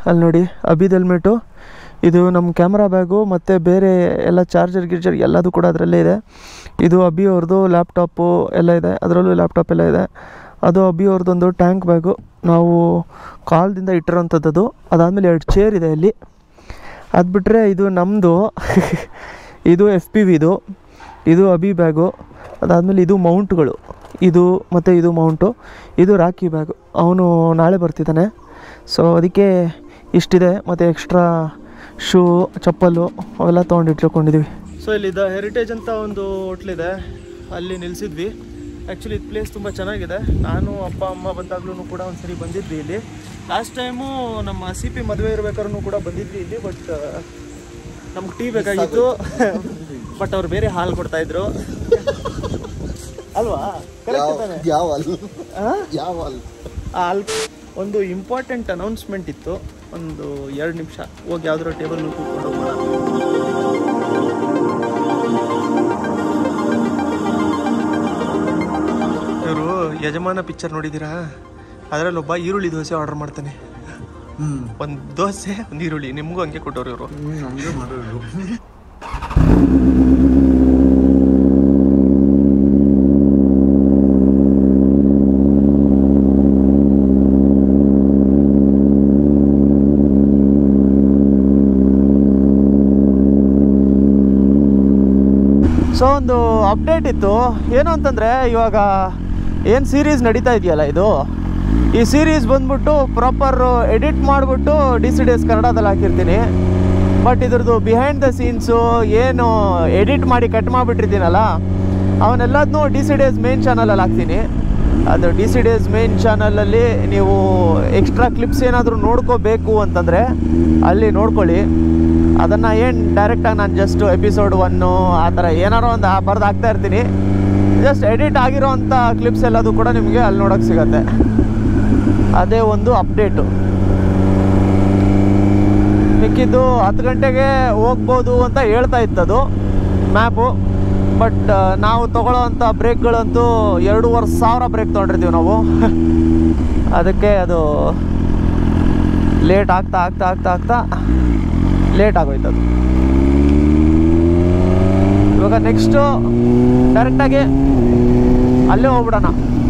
ಅಲ್ಲಿ ನೋಡಿ ಅಬಿದ್ ಹೆಲ್ಮೆಟು ಇದು ನಮ್ಮ ಕ್ಯಾಮ್ರಾ ಬ್ಯಾಗು ಮತ್ತು ಬೇರೆ ಎಲ್ಲ ಚಾರ್ಜರ್ ಗಿರ್ಜರ್ ಎಲ್ಲದು ಕೂಡ ಅದರಲ್ಲೇ ಇದೆ ಇದು ಅಬಿ ಅವ್ರದ್ದು ಲ್ಯಾಪ್ಟಾಪು ಎಲ್ಲ ಇದೆ ಅದರಲ್ಲೂ ಲ್ಯಾಪ್ಟಾಪ್ ಎಲ್ಲ ಇದೆ ಅದು ಅಬಿ ಅವ್ರದ್ದೊಂದು ಟ್ಯಾಂಕ್ ಬ್ಯಾಗು ನಾವು ಕಾಲ್ದಿಂದ ಇಟ್ಟಿರೋಂಥದ್ದು ಅದಾದಮೇಲೆ ಎರಡು ಚೇರ್ ಇದೆ ಅಲ್ಲಿ ಅದು ಬಿಟ್ಟರೆ ಇದು ನಮ್ಮದು ಇದು ಎಫ್ ಪಿ ವಿದು ಇದು ಅಬಿ ಬ್ಯಾಗು ಅದಾದಮೇಲೆ ಇದು ಮೌಂಟ್ಗಳು ಇದು ಮತ್ತು ಇದು ಮೌಂಟು ಇದು ರಾಕಿ ಬ್ಯಾಗು ಅವನು ನಾಳೆ ಬರ್ತಿದ್ದಾನೆ ಸೊ ಅದಕ್ಕೆ ಇಷ್ಟಿದೆ ಮತ್ತು ಎಕ್ಸ್ಟ್ರಾ ಶೂ ಚಪ್ಪಲು ಅವೆಲ್ಲ ತೊಗೊಂಡು ಇಟ್ಕೊಂಡಿದ್ದೀವಿ ಸೊ ಇಲ್ಲಿ ದ ಹೆರಿಟೇಜ್ ಅಂತ ಒಂದು ಹೋಟ್ಲಿದೆ ಅಲ್ಲಿ ನಿಲ್ಲಿಸಿದ್ವಿ ಆ್ಯಕ್ಚುಲಿ ಇದು ಪ್ಲೇಸ್ ತುಂಬ ಚೆನ್ನಾಗಿದೆ ನಾನು ಅಪ್ಪ ಅಮ್ಮ ಬಂದಾಗ್ಲೂ ಕೂಡ ಒಂದು ಸರಿ ಬಂದಿದ್ವಿ ಇಲ್ಲಿ ಲಾಸ್ಟ್ ಟೈಮು ನಮ್ಮ ಸಿ ಪಿ ಮದುವೆ ಇರ್ಬೇಕಾದ್ರೂ ಕೂಡ ಬಂದಿದ್ವಿ ಇಲ್ಲಿ ಬಟ್ ನಮ್ಗೆ ಟೀ ಬೇಕಾಗಿತ್ತು ಬಟ್ ಅವ್ರು ಬೇರೆ ಹಾಲು ಕೊಡ್ತಾ ಇದ್ರು ಅಲ್ವಾ ಕರೆಕ್ಟ್ ತಾನೆ ಯಾವ ಅಲ್ ಆ? ಯಾವ ಅಲ್ ಆ ಅಲ್ ಒಂದು ಇಂಪಾರ್ಟೆಂಟ್ ಅನೌನ್ಸ್ಮೆಂಟ್ ಇತ್ತು ಒಂದು ಎರಡು ನಿಮಿಷ ಹೋಗಿ ಯಾವ್ದಾರ ಟೇಬಲ್ ಕೂತ್ಕೊಂಡು ಹೋಗೋಣ ಇವರು ಯಜಮಾನ ಪಿಕ್ಚರ್ ನೋಡಿದ್ದೀರಾ ಅದರಲ್ಲಿ ಒಬ್ಬ ಈರುಳ್ಳಿ ದೋಸೆ ಆರ್ಡರ್ ಮಾಡ್ತಾನೆ ಹ್ಮ್ ಒಂದು ದೋಸೆ ಒಂದು ಈರುಳ್ಳಿ ನಿಮಗೂ ಹಂಗೆ ಕೊಟ್ಟವ್ರು ಇವರು ನಮ್ಗೆ ಮಾಡೋದು ಸೊ ಒಂದು ಅಪ್ಡೇಟ್ ಇತ್ತು ಏನು ಅಂತಂದರೆ ಇವಾಗ ಏನು ಸೀರೀಸ್ ನಡೀತಾ ಇದೆಯಲ್ಲ ಇದು ಈ ಸೀರೀಸ್ ಬಂದ್ಬಿಟ್ಟು ಪ್ರಾಪರ್ ಎಡಿಟ್ ಮಾಡಿಬಿಟ್ಟು ಡಿ ಸಿ ಡಿ ಎಸ್ ಕನ್ನಡದಲ್ಲಿ ಹಾಕಿರ್ತೀನಿ ಬಟ್ ಇದ್ರದ್ದು ಬಿಹೈಂಡ್ ದ ಸೀನ್ಸು ಏನು ಎಡಿಟ್ ಮಾಡಿ ಕಟ್ ಮಾಡಿಬಿಟ್ಟಿರ್ತೀನಲ್ಲ ಅವನ್ನೆಲ್ಲದನ್ನೂ D C D S main ಚಾನಲಲ್ಲಿ ಹಾಕ್ತೀನಿ ಅದು D C D S main ಚಾನಲಲ್ಲಿ ನೀವು ಎಕ್ಸ್ಟ್ರಾ ಕ್ಲಿಪ್ಸ್ ಏನಾದರೂ ನೋಡ್ಕೋಬೇಕು ಅಂತಂದರೆ ಅಲ್ಲಿ ನೋಡ್ಕೊಳ್ಳಿ ಅದನ್ನು ಏನು ಡೈರೆಕ್ಟಾಗಿ ನಾನು ಜಸ್ಟ್ ಎಪಿಸೋಡ್ ಒನ್ನು ಆ ಥರ ಏನಾರೋ ಒಂದು ಬರ್ದು ಹಾಕ್ತಾ ಇರ್ತೀನಿ ಜಸ್ಟ್ ಎಡಿಟ್ ಆಗಿರೋವಂಥ ಕ್ಲಿಪ್ಸ್ ಎಲ್ಲದು ಕೂಡ ನಿಮಗೆ ಅಲ್ಲಿ ನೋಡೋಕ್ಕೆ ಸಿಗತ್ತೆ ಅದೇ ಒಂದು ಅಪ್ಡೇಟು ಮಿಕ್ಕಿದ್ದು ಹತ್ತು ಗಂಟೆಗೆ ಹೋಗ್ಬೋದು ಅಂತ ಹೇಳ್ತಾ ಇತ್ತದು ಮ್ಯಾಪು ಬಟ್ ನಾವು ತೊಗೊಳ್ಳೋವಂಥ ಬ್ರೇಕ್ಗಳಂತೂ ಎರಡೂವರೆ ಸಾವಿರ ಬ್ರೇಕ್ ತೊಗೊಂಡಿರ್ತೀವಿ ನಾವು ಅದಕ್ಕೆ ಅದು ಲೇಟ್ ಆಗ್ತಾ ಆಗ್ತಾ ಆಗ್ತಾ ಆಗ್ತಾ ಲೇಟ್ ಆಗೋಯ್ತು ಅದು ಇವಾಗ ನೆಕ್ಸ್ಟು ಡೈರೆಕ್ಟಾಗಿ ಅಲ್ಲೇ ಹೋಗ್ಬಿಡೋಣ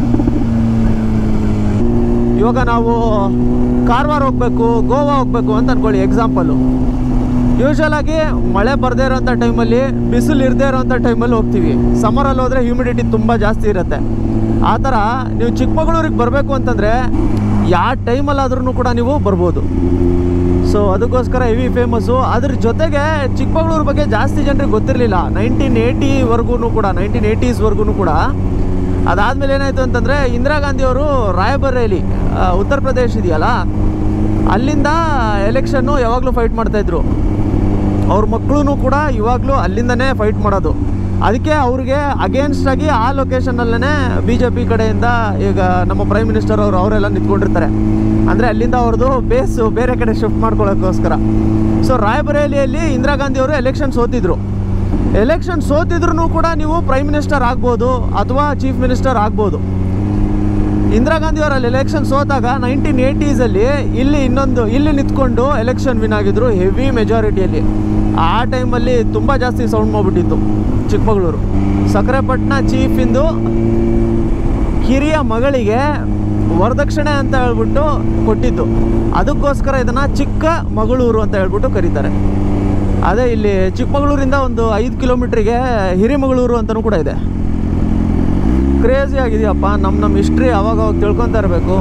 ಇವಾಗ ನಾವು ಕಾರವಾರ ಹೋಗ್ಬೇಕು ಗೋವಾ ಹೋಗ್ಬೇಕು ಅಂತ ಅನ್ಕೊಳ್ಳಿ ಎಕ್ಸಾಂಪಲು ಯೂಶಲ್ ಆಗಿ ಮಳೆ ಬರದೇ ಇರೋಂಥ ಟೈಮಲ್ಲಿ ಬಿಸಿಲು ಇರದೇ ಇರೋಂಥ ಟೈಮಲ್ಲಿ ಹೋಗ್ತೀವಿ ಸಮ್ಮರಲ್ಲಿ ಹೋದರೆ ಹ್ಯೂಮಿಡಿಟಿ ತುಂಬ ಜಾಸ್ತಿ ಇರುತ್ತೆ ಆ ಥರ ನೀವು ಚಿಕ್ಕಮಗಳೂರಿಗೆ ಬರಬೇಕು ಅಂತಂದರೆ ಯಾವ ಟೈಮಲ್ಲಾದ್ರೂ ಕೂಡ ನೀವು ಬರ್ಬೋದು ಸೊ ಅದಕ್ಕೋಸ್ಕರ ಹೆವಿ ಫೇಮಸ್ಸು ಅದ್ರ ಜೊತೆಗೆ ಚಿಕ್ಕಮಗಳೂರು ಬಗ್ಗೆ ಜಾಸ್ತಿ ಜನರಿಗೆ ಗೊತ್ತಿರಲಿಲ್ಲ ನೈನ್ಟೀನ್ ಏಯ್ಟಿವರೆಗೂ ಕೂಡ ನೈನ್ಟೀನ್ ಏಯ್ಟೀಸ್ವರೆಗೂ ಕೂಡ ಅದಾದಮೇಲೆ ಏನಾಯಿತು ಅಂತಂದರೆ ಇಂದಿರಾ ಗಾಂಧಿಯವರು ರಾಯಬರೇಲಿ ಆ, ಉತ್ತರ ಪ್ರದೇಶ ಇದೆಯಲ್ಲ ಅಲ್ಲಿಂದ ಎಲೆಕ್ಷನ್ನು ಯಾವಾಗಲೂ ಫೈಟ್ ಮಾಡ್ತಾಯಿದ್ರು ಅವ್ರ ಮಕ್ಕಳು ಕೂಡ ಇವಾಗಲೂ ಅಲ್ಲಿಂದನೇ ಫೈಟ್ ಮಾಡೋದು ಅದಕ್ಕೆ ಅವ್ರಿಗೆ ಅಗೇನ್ಸ್ಟ್ ಆಗಿ ಆ ಲೊಕೇಶನಲ್ಲೇ ಬಿ ಜೆ ಪಿ ಕಡೆಯಿಂದ ಈಗ ನಮ್ಮ ಪ್ರೈಮ್ ಮಿನಿಸ್ಟರ್ ಅವರು ಅವರೆಲ್ಲ ನಿಂತ್ಕೊಂಡಿರ್ತಾರೆ ಅಂದರೆ ಅಲ್ಲಿಂದ ಅವ್ರದ್ದು ಬೇಸು ಬೇರೆ ಕಡೆ ಶಿಫ್ಟ್ ಮಾಡ್ಕೊಳ್ಳೋಕ್ಕೋಸ್ಕರ ಸೊ ರಾಯಬರೇಲಿಯಲ್ಲಿ ಇಂದಿರಾ ಗಾಂಧಿ ಅವರು ಎಲೆಕ್ಷನ್ ಸೋತಿದ್ರು ಎಲೆಕ್ಷನ್ ಸೋತಿದ್ರು ಕೂಡ ನೀವು ಪ್ರೈಮ್ ಮಿನಿಸ್ಟರ್ ಆಗ್ಬೋದು ಅಥವಾ ಚೀಫ್ ಮಿನಿಸ್ಟರ್ ಆಗ್ಬೋದು ಇಂದಿರಾ ಗಾಂಧಿ ಅವರಲ್ಲಿ ಎಲೆಕ್ಷನ್ ಸೋತಾಗ ನೈನ್ಟೀನ್ ಏಯ್ಟೀಸಲ್ಲಿ ಇಲ್ಲಿ ಇನ್ನೊಂದು ಇಲ್ಲಿ ನಿಂತ್ಕೊಂಡು ಎಲೆಕ್ಷನ್ ವಿನ್ ಆಗಿದ್ರು ಹೆವಿ ಮೆಜಾರಿಟಿಯಲ್ಲಿ ಆ ಟೈಮಲ್ಲಿ ತುಂಬ ಜಾಸ್ತಿ ಸೌಂಡ್ ಮಾಡಿಬಿಟ್ಟಿತ್ತು ಚಿಕ್ಕಮಗಳೂರು ಸಕ್ಕರೆಪಟ್ಟಣ ಚೀಫಿಂದು ಹಿರಿಯ ಮಗಳಿಗೆ ವರದಕ್ಷಿಣೆ ಅಂತ ಹೇಳ್ಬಿಟ್ಟು ಕೊಟ್ಟಿದ್ದು ಅದಕ್ಕೋಸ್ಕರ ಇದನ್ನು ಚಿಕ್ಕ ಮಗಳೂರು ಅಂತ ಹೇಳ್ಬಿಟ್ಟು ಕರೀತಾರೆ ಅದೇ ಇಲ್ಲಿ ಚಿಕ್ಕಮಗಳೂರಿಂದ ಒಂದು ಐದು ಕಿಲೋಮೀಟ್ರಿಗೆ ಹಿರಿಮಗಳೂರು ಅಂತಲೂ ಕೂಡ ಇದೆ ಕ್ರೇಜಿ ಆಗಿದೆಯಪ್ಪ ನಮ್ಮ ನಮ್ಮ ಹಿಸ್ಟ್ರಿ ಅವಾಗ ಅವಾಗ ತಿಳ್ಕೊತಾ ಇರಬೇಕು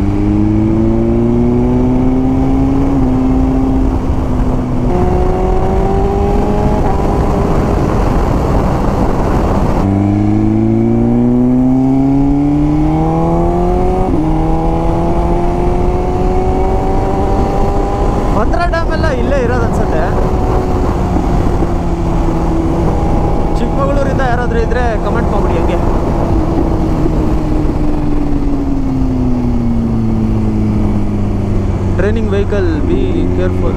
ಭದ್ರಾ ಡ್ಯಾಮ್ ಎಲ್ಲ ಇಲ್ಲೇ ಇರೋದು ಅನ್ಸುತ್ತೆ ಚಿಕ್ಕಮಗಳೂರಿಂದ ಯಾರಾದರೂ ಇದ್ರೆ ಕಮೆಂಟ್ ಮಾಡ್ಬಿಡಿ ಹಂಗೆ ಟ್ರೈನಿಂಗ್ ವೆಹಿಕಲ್ ಬಿ ಕೇರ್ಫುಲ್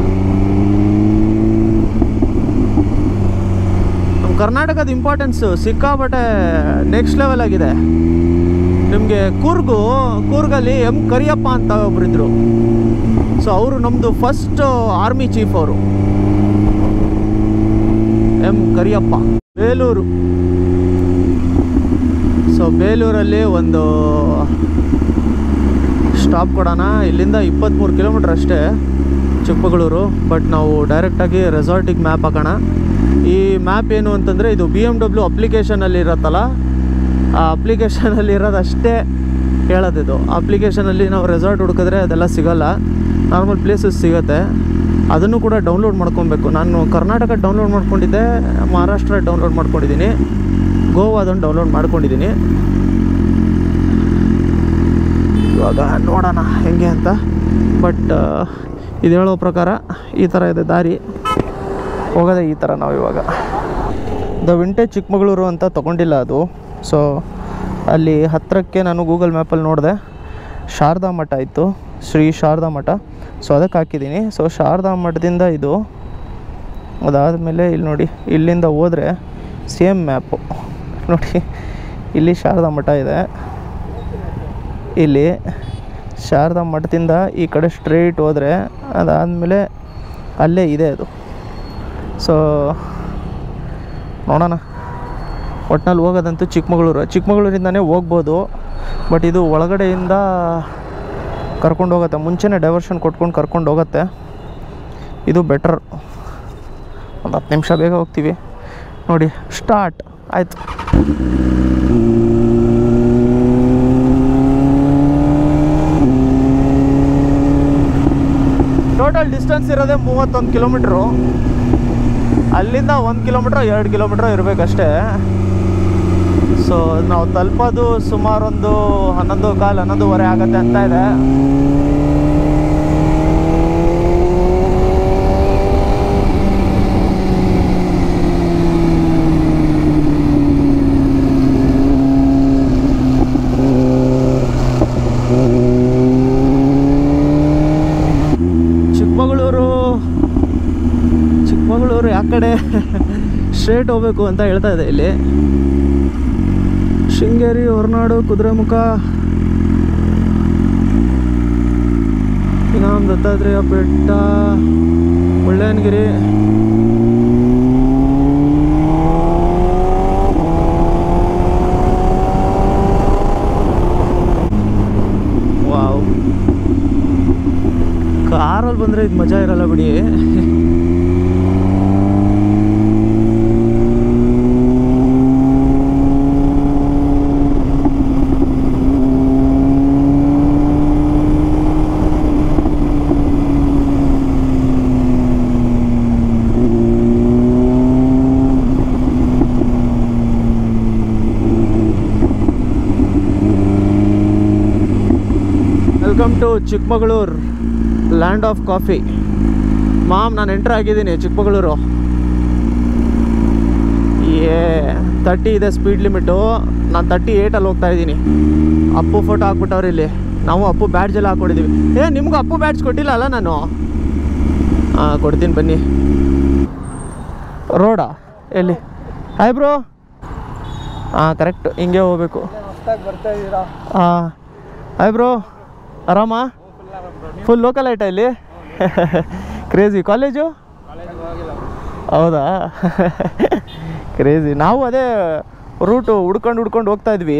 ನಮ್ಮ ಕರ್ನಾಟಕದ ಇಂಪಾರ್ಟೆನ್ಸು ಸಿಕ್ಕಾಪಟ್ಟೆ ನೆಕ್ಸ್ಟ್ ಲೆವೆಲ್ ಆಗಿದೆ ನಿಮಗೆ ಕೂರ್ಗು ಕೂರ್ಗಲ್ಲಿ ಎಂ ಕರಿಯಪ್ಪ ಅಂತ ಒಬ್ಬರಿದ್ರು ಸೊ ಅವರು ನಮ್ಮದು ಫಸ್ಟ್ ಆರ್ಮಿ ಚೀಫ್ ಅವರು ಎಂ ಕರಿಯಪ್ಪ ಬೇಲೂರು ಸೊ ಬೇಲೂರಲ್ಲಿ ಒಂದು ಸ್ಟಾಪ್ ಕೊಡೋಣ ಇಲ್ಲಿಂದ ಇಪ್ಪತ್ತ್ಮೂರು ಕಿಲೋಮೀಟ್ರ್ ಅಷ್ಟೇ ಚಿಕ್ಕಮಗಳೂರು ಬಟ್ ನಾವು ಡೈರೆಕ್ಟಾಗಿ ರೆಸಾರ್ಟಿಗೆ ಮ್ಯಾಪ್ ಹಾಕೋಣ ಈ ಮ್ಯಾಪ್ ಏನು ಅಂತಂದರೆ ಇದು ಬಿ ಎಮ್ ಡಬ್ಲ್ಯೂ ಅಪ್ಲಿಕೇಶನಲ್ಲಿ ಇರತ್ತಲ್ಲ ಆ ಅಪ್ಲಿಕೇಶನಲ್ಲಿ ಇರೋದಷ್ಟೇ ಹೇಳೋದಿದು ಅಪ್ಲಿಕೇಶನಲ್ಲಿ ನಾವು ರೆಸಾರ್ಟ್ ಹುಡುಕಿದ್ರೆ ಅದೆಲ್ಲ ಸಿಗಲ್ಲ ನಾರ್ಮಲ್ ಪ್ಲೇಸಸ್ ಸಿಗುತ್ತೆ ಅದನ್ನು ಕೂಡ ಡೌನ್ಲೋಡ್ ಮಾಡ್ಕೊಬೇಕು ನಾನು ಕರ್ನಾಟಕ ಡೌನ್ಲೋಡ್ ಮಾಡ್ಕೊಂಡಿದ್ದೆ ಮಹಾರಾಷ್ಟ್ರ ಡೌನ್ಲೋಡ್ ಮಾಡ್ಕೊಂಡಿದ್ದೀನಿ ಗೋವಾದನ್ನು ಡೌನ್ಲೋಡ್ ಮಾಡ್ಕೊಂಡಿದ್ದೀನಿ ಇವಾಗ ನೋಡೋಣ ಹೆಂಗೆ ಅಂತ ಬಟ್ ಇದು ಹೇಳೋ ಪ್ರಕಾರ ಈ ಥರ ಇದೆ ದಾರಿ ಹೋಗೋದೇ ಈ ಥರ ನಾವು ಇವಾಗ ದ ವಿಂಟೇಜ್ ಚಿಕ್ಕಮಗಳೂರು ಅಂತ ತೊಗೊಂಡಿಲ್ಲ ಅದು ಸೊ ಅಲ್ಲಿ ಹತ್ತಿರಕ್ಕೆ ನಾನು ಗೂಗಲ್ ಮ್ಯಾಪಲ್ಲಿ ನೋಡಿದೆ ಶಾರದಾ ಮಠ ಇತ್ತು ಶ್ರೀ ಶಾರದಾ ಮಠ ಸೊ ಅದಕ್ಕೆ ಹಾಕಿದ್ದೀನಿ ಸೊ ಶಾರದಾ ಮಠದಿಂದ ಇದು ಅದಾದಮೇಲೆ ಇಲ್ಲಿ ನೋಡಿ ಇಲ್ಲಿಂದ ಹೋದರೆ ಸೇಮ್ ಮ್ಯಾಪು ನೋಡಿ ಇಲ್ಲಿ ಶಾರದಾ ಮಠ ಇದೆ ಇಲ್ಲಿ ಶಾರದಾ ಮಠದಿಂದ ಈ ಕಡೆ ಸ್ಟ್ರೈಟ್ ಹೋದರೆ ಅದಾದಮೇಲೆ ಅಲ್ಲೇ ಇದೆ ಅದು ಸೊ ನೋಡೋಣ ಒಟ್ನಲ್ಲಿ ಹೋಗೋದಂತೂ ಚಿಕ್ಕಮಗಳೂರು ಚಿಕ್ಕಮಗಳೂರಿಂದನೇ ಹೋಗ್ಬೋದು ಬಟ್ ಇದು ಒಳಗಡೆಯಿಂದ ಕರ್ಕೊಂಡು ಹೋಗುತ್ತೆ ಮುಂಚೆನೇ ಡೈವರ್ಷನ್ ಕೊಟ್ಕೊಂಡು ಕರ್ಕೊಂಡು ಹೋಗುತ್ತೆ ಇದು ಬೆಟರ್ ಒಂದು ಹತ್ತು ನಿಮಿಷ ಬೇಗ ಹೋಗ್ತೀವಿ ನೋಡಿ ಸ್ಟಾರ್ಟ್ ಆಯಿತು ಟೋಟಲ್ ಡಿಸ್ಟೆನ್ಸ್ ಇರೋದೇ ಮೂವತ್ತೊಂದು ಕಿಲೋಮೀಟ್ರು ಅಲ್ಲಿಂದ ಒಂದು ಕಿಲೋಮೀಟ್ರ್ ಎರಡು ಕಿಲೋಮೀಟ್ರ್ ಇರಬೇಕಷ್ಟೇ ಸೊ ನಾವು ತಲುಪೋದು ಸುಮಾರೊಂದು ಹನ್ನೊಂದು ಕಾಲು ಹನ್ನೊಂದುವರೆ ಆಗತ್ತೆ ಅಂತ ಇದೆ ಚಿಕ್ಕಮಗಳೂರು ಚಿಕ್ಕಮಗಳೂರು ಯಾವ ಕಡೆ ಸ್ಟ್ರೇಟ್ ಹೋಗ್ಬೇಕು ಅಂತ ಹೇಳ್ತಾ ಇದೆ ಇಲ್ಲಿ ಶೃಂಗೇರಿ ಹೊರನಾಡು ಕುದುರೆಮುಖ ಇನ್ನೊಂದು ದತ್ತಾತ್ರೇಯ ಬೆಟ್ಟ ಮುಳ್ಳಯ್ಯನಗಿರಿ ವಾವ್ ಕಾರಲ್ಲಿ ಬಂದರೆ ಇದು ಮಜಾ ಇರಲ್ಲ ಬಿಡಿ welcome to Chikkamagaluru land of coffee ma'am ನಾನು ಎಂಟ್ರ್ ಆಗಿದ್ದೀನಿ ಚಿಕ್ಕಮಗಳೂರು ಏ ತರ್ಟಿ ಇದೆ ಸ್ಪೀಡ್ ಲಿಮಿಟು ನಾನು ತರ್ಟಿ ಏಯ್ಟಲ್ಲಿ ಹೋಗ್ತಾ ಇದ್ದೀನಿ ಅಪ್ಪು ಫೋಟೋ ಹಾಕ್ಬಿಟ್ಟವ್ರೆ ಇಲ್ಲಿ ನಾವು ಅಪ್ಪು ಬ್ಯಾಡ್ಜ್ ಎಲ್ಲ ಹಾಕ್ಕೊಡಿದ್ದೀವಿ ಏ ನಿಮಗೂ ಅಪ್ಪು ಬ್ಯಾಡ್ಜ್ ಕೊಟ್ಟಿಲ್ಲ ಅಲ್ಲ ನಾನು ಹಾಂ ಕೊಡ್ತೀನಿ ಬನ್ನಿ ರೋಡಾ ಎಲ್ಲಿ ಹಾಯ್ ಬ್ರೋ ಹಾಂ ಕರೆಕ್ಟ್ ಹಿಂಗೆ ಹೋಗ್ಬೇಕು ಹಾಂ ಹಾಯ್ ಬ್ರೋ ಆರಾಮಾ ಫುಲ್ ಲೋಕಲ್ ಐಟ ಇಲ್ಲಿ ಕ್ರೇಜಿ ಕಾಲೇಜು ಹೌದಾ ಕ್ರೇಜಿ ನಾವು ಅದೇ ರೂಟು ಹುಡ್ಕೊಂಡು ಹುಡ್ಕೊಂಡು ಹೋಗ್ತಾ ಇದ್ವಿ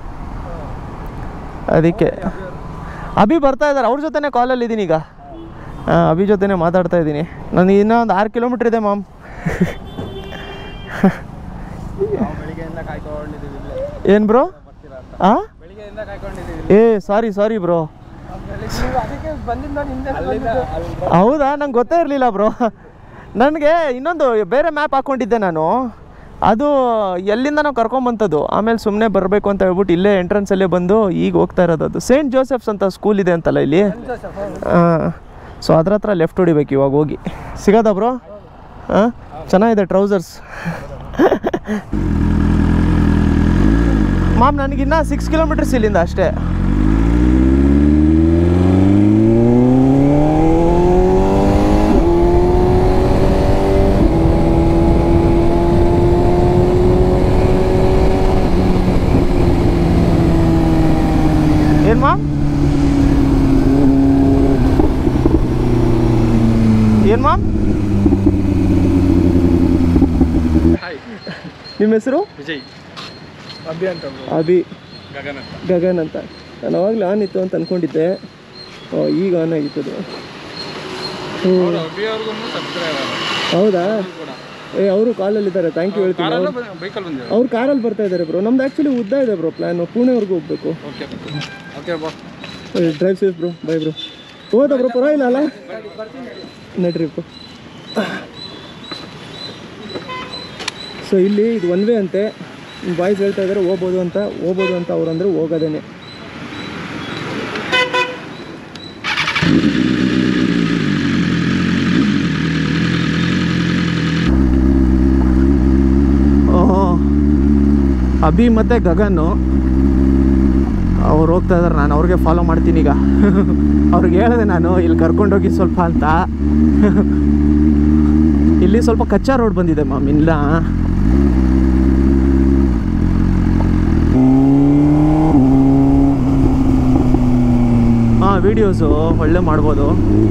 ಅದಕ್ಕೆ ಅಭಿ ಬರ್ತಾ ಇದ್ದಾರೆ ಅವ್ರ ಜೊತೆನೇ ಕಾಲಲ್ಲಿ ಇದ್ದೀನಿ ಈಗ ಹಾಂ ಅಭಿ ಜೊತೆನೇ ಮಾತಾಡ್ತಾ ಇದ್ದೀನಿ ನನಗೆ ಇನ್ನೂ ಒಂದು ಆರು ಕಿಲೋಮೀಟ್ರ್ ಇದೆ ಮ್ಯಾಮ್ ಬೆಳಿಗ್ಗೆಯಿಂದ ಕಾಯ್ಕೊಂಡಿದ್ದೀವಿ ಇಲ್ಲೇ ಏನು ಬ್ರೋ ಹಾಂ ಬೆಳಿಗ್ಗೆಯಿಂದ ಕಾಯ್ಕೊಂಡಿದ್ದೀವಿ ಏ ಸಾರಿ ಸಾರಿ ಬ್ರೋ ನೀವು ಅದಕ್ಕೆ ಬಂದಿದ್ದು ನಾನು ಹಿಂದೆ ಅಲ್ಲಿಂದ ಹೌದಾ ನಂಗೆ ಗೊತ್ತೇ ಇರಲಿಲ್ಲ ಬ್ರೋ ನನಗೆ ಇನ್ನೊಂದು ಬೇರೆ ಮ್ಯಾಪ್ ಹಾಕ್ಕೊಂಡಿದ್ದೆ ನಾನು ಅದು ಎಲ್ಲಿಂದನೋ ಕರ್ಕೊಂಬಂತದ್ದು ಆಮೇಲೆ ಸುಮ್ಮನೆ ಬರಬೇಕು ಅಂತ ಹೇಳ್ಬಿಟ್ಟು ಇಲ್ಲೇ ಎಂಟ್ರೆನ್ಸಲ್ಲೇ ಬಂದು ಈಗ ಹೋಗ್ತಾ ಇರೋದು ಅದು ಸೇಂಟ್ ಜೋಸೆಫ್ಸ್ ಅಂತ ಸ್ಕೂಲ್ ಇದೆ ಅಂತಲ್ಲ ಇಲ್ಲಿ ಸೊ ಅದ್ರ ಹತ್ರ ಲೆಫ್ಟ್ ಹೊಡಿಬೇಕು ಇವಾಗ ಹೋಗಿ ಸಿಗೋದಾ ಬ್ರೋ ಹಾಂ ಚೆನ್ನಾಗಿದೆ ಟ್ರೌಸರ್ಸ್ ಮಾಮ್ ನನಗಿನ್ನ ಸಿಕ್ಸ್ ಕಿಲೋಮೀಟರ್ಸ್ ಇಲ್ಲಿಂದ ಅಷ್ಟೇ ಏನು ಮಾಮ್ ಏನ್ ಮಾಮ್ ಹಾಯ್ ನಿಮ್ಮ ಹೆಸರು ವಿಜಯ್ ಅಭಿ ಅಂತ bro. ಅಭಿ ಗಗನ್ ಅಂತ ಗಗನ್ ಅಂತ ನಾನು ಅವಾಗಲೇ ಆನ್ ಇತ್ತು ಅಂತ ಅನ್ಕೊಂಡಿದ್ದೆ ಓ ಈಗ ಆನ್ ಆಗಿತ್ತು ಅದು ಹ್ಞೂ ಅವ್ರು ಅಭಿ ಅವ್ರಿಗೂ ಸಬ್ಸ್ಕ್ರೈಬರ್ ಹೌದಾ ಕೂಡ ಏ ಅವರು ಕಾಲಲ್ಲಿದ್ದಾರೆ ಥ್ಯಾಂಕ್ ಯು ಹೇಳ್ತೀನಿ ಕಾರಲ್ಲ ಅವ್ರು- ಬೈಕಲ್ಲಿ ಬಂದಿರೋ ಅವ್ರು ಕಾರಲ್ಲಿ ಬರ್ತಾ ಇದ್ದಾರೆ ಬ್ರೋ ನಮ್ದು ಆ್ಯಕ್ಚುಲಿ ಉದ್ದ ಇದೆ ಬ್ರೋ ಪ್ಲ್ಯಾನು ಪುಣೆವರೆಗೂ ಹೋಗ್ಬೇಕು ಓಕೆ ಓಕೆ ಬಾ drive safe bro bye bro ಹೋದ ಬ್ರೋ ಪರವಾಗಿಲ್ಲ ಅಲ್ಲ ನಡ್ರಿ ಬ್ರೋ ಸೊ ಇಲ್ಲಿ ಇದು ಒನ್ ವೇ ಅಂತೆ ಬಾಯ್ಸ್ ಹೇಳ್ತಾ ಇದ್ದಾರೆ ಹೋಗ್ಬೋದು ಅಂತ ಹೋಗ್ಬೋದು ಅಂತ ಅವ್ರು ಅಂದ್ರೆ ಹೋಗೋದೇನೆ ಓಹೋ ಅಭಿ ಮತ್ತು ಗಗನ್ನು ಅವ್ರು ಹೋಗ್ತಾ ಇದಾರೆ ನಾನು ಅವ್ರಿಗೆ ಫಾಲೋ ಮಾಡ್ತೀನಿ ಈಗ ಅವ್ರಿಗೆ ಹೇಳಿದೆ ನಾನು ಇಲ್ಲಿ ಕರ್ಕೊಂಡೋಗಿ ಸ್ವಲ್ಪ ಅಂತ ಇಲ್ಲಿ ಸ್ವಲ್ಪ ಕಚ್ಚಾ ರೋಡ್ ಬಂದಿದೆ ಮಾಮ್ ಇಲ್ಲ ಹಾಂ ವೀಡಿಯೋಸು ಒಳ್ಳೆ ಮಾಡ್ಬೋದು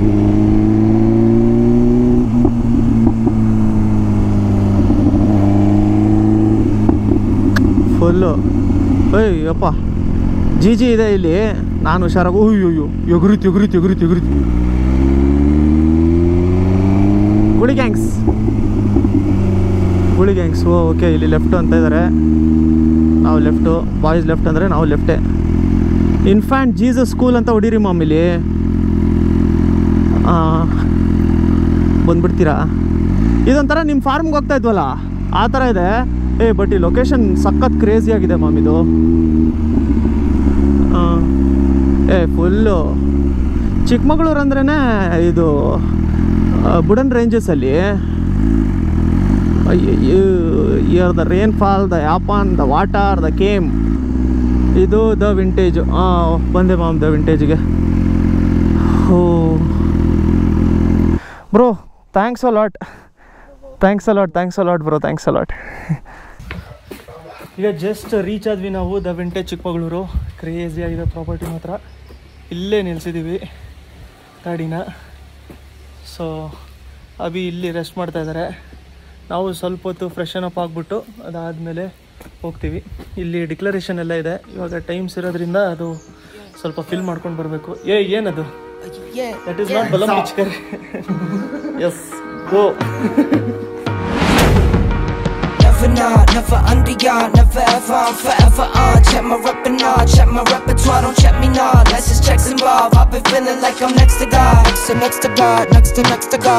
ಫುಲ್ಲು ಏಯ್ ಯಪ್ಪ ಜಿ ಜಿ ಇದೆ ಇಲ್ಲಿ ನಾನು ಹುಷಾರಾಗಿ ಅಯ್ಯೋ ಎಗುರಿತು ಎಗುರಿತು ಎಗುರಿತು ಎಗುರಿತು ಗುಳಿ ಗ್ಯಾಂಗ್ಸ್ ಗುಳಿ ಗ್ಯಾಂಗ್ಸ್ ಓ ಓಕೆ ಇಲ್ಲಿ ಲೆಫ್ಟ್ ಅಂತ ಇದ್ದಾರೆ ನಾವು ಲೆಫ್ಟು ಬಾಯ್ಸ್ ಲೆಫ್ಟ್ ಅಂದರೆ ನಾವು ಲೆಫ್ಟೇ ಇನ್ಫ್ಯಾಂಟ್ ಜೀಸಸ್ ಸ್ಕೂಲ್ ಅಂತ ಹೊಡೀರಿ ಮಾಮಿಲಿ ಬಂದ್ಬಿಡ್ತೀರಾ ಇದೊಂಥರ ನಿಮ್ಮ ಫಾರ್ಮ್ಗೆ ಹೋಗ್ತಾ ಇದ್ವಲ್ಲ ಆ ಥರ ಇದೆ ಏ ಬಟ್ ಈ ಲೊಕೇಶನ್ ಸಖತ್ ಕ್ರೇಜಿ ಆಗಿದೆ ಮಾಮ್ ಇದು ಆ, ಏ ಫುಲ್ಲು ಚಿಕ್ಕಮಗಳೂರು ಅಂದ್ರೇ ಇದು ಬುಡನ್ ರೇಂಜಸಲ್ಲಿ year the rain fall the ಯಾಪಾನ್ ದ ವಾಟರ್ ದ ಕೇಮ್ ಇದು ದ ವಿಂಟೇಜು ಹಾಂ ಬಂದೆ ಮಾಮ್ ದ ವಿಂಟೇಜ್ಗೆ oh bro thanks a lot thanks a lot thanks a lot bro thanks a lot ಈಗ ಜಸ್ಟ್ ರೀಚ್ ಆದ್ವಿ ನಾವು ದ ವಿಂಟೇಜ್ ಚಿಕ್ಕಮಗಳೂರು ಕ್ರೇಜಿ ಆಗಿದೆ property ಮಾತ್ರ ಇಲ್ಲೇ ನಿಲ್ಸಿದ್ದೀವಿ ಗಾಡಿನ ಸೊ ಅಭಿ ಇಲ್ಲಿ ರೆಸ್ಟ್ ಮಾಡ್ತಾ ಇದ್ದಾರೆ ನಾವು ಸ್ವಲ್ಪ ಹೊತ್ತು ಫ್ರೆಶನ್ ಅಪ್ ಆಗಿಬಿಟ್ಟು ಅದಾದಮೇಲೆ ಹೋಗ್ತೀವಿ ಇಲ್ಲಿ ಡಿಕ್ಲರೇಷನ್ ಎಲ್ಲ ಇದೆ ಇವಾಗ ಟೈಮ್ಸ್ ಇರೋದ್ರಿಂದ ಅದು ಸ್ವಲ್ಪ ಫಿಲ್ ಮಾಡ್ಕೊಂಡು ಬರಬೇಕು ಏ ಏನದು ದಟ್ ಈಸ್ ನಾಟ್ ಬಲಂ ಪಿಚ್ಕರ್ ಎಸ್ go Never not, never under yard, never ever, I'm forever on. Check my rep and on, check my repertoire, don't check me now. Let's just checks involved. I've been feeling like I'm next to God, next to next to God, next to next to God.